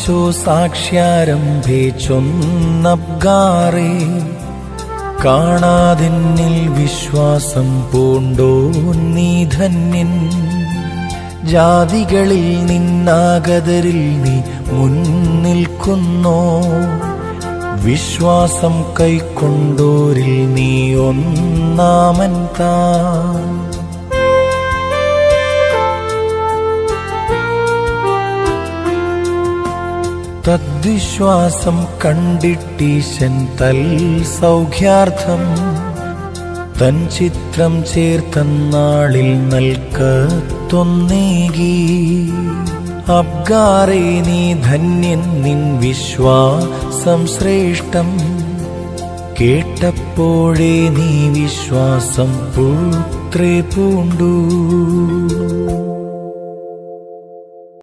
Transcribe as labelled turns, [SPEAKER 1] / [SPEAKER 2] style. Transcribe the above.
[SPEAKER 1] പ്രാപിച്ചോ സാക്ഷ്യാരംഭേ ചൊന്നബ്ഗാറേ കാണാതിന്നിൽ വിശ്വാസം പൂണ്ടോ നീ ധന്യൻ ജാതികളിൽ നിന്നാഗതരിൽ നീ മുൻനിൽക്കുന്നോ വിശ്വാസം കൈക്കൊണ്ടോരിൽ നീ ഒന്നാമൻ താ തദ്വിശ്വാസം കണ്ടിട്ടീശൻ തൽ സൗഖ്യാർത്ഥം തൻ ചിത്രം ചേർത്തന്നാളിൽ നൽകത്തൊന്നേകി അബ്ഗാറേ നീ ധന്യൻ നിൻ വിശ്വാസം ശ്രേഷ്ഠം കേട്ടപ്പോഴേ നീ വിശ്വാസം പുത്രേ പൂണ്ടു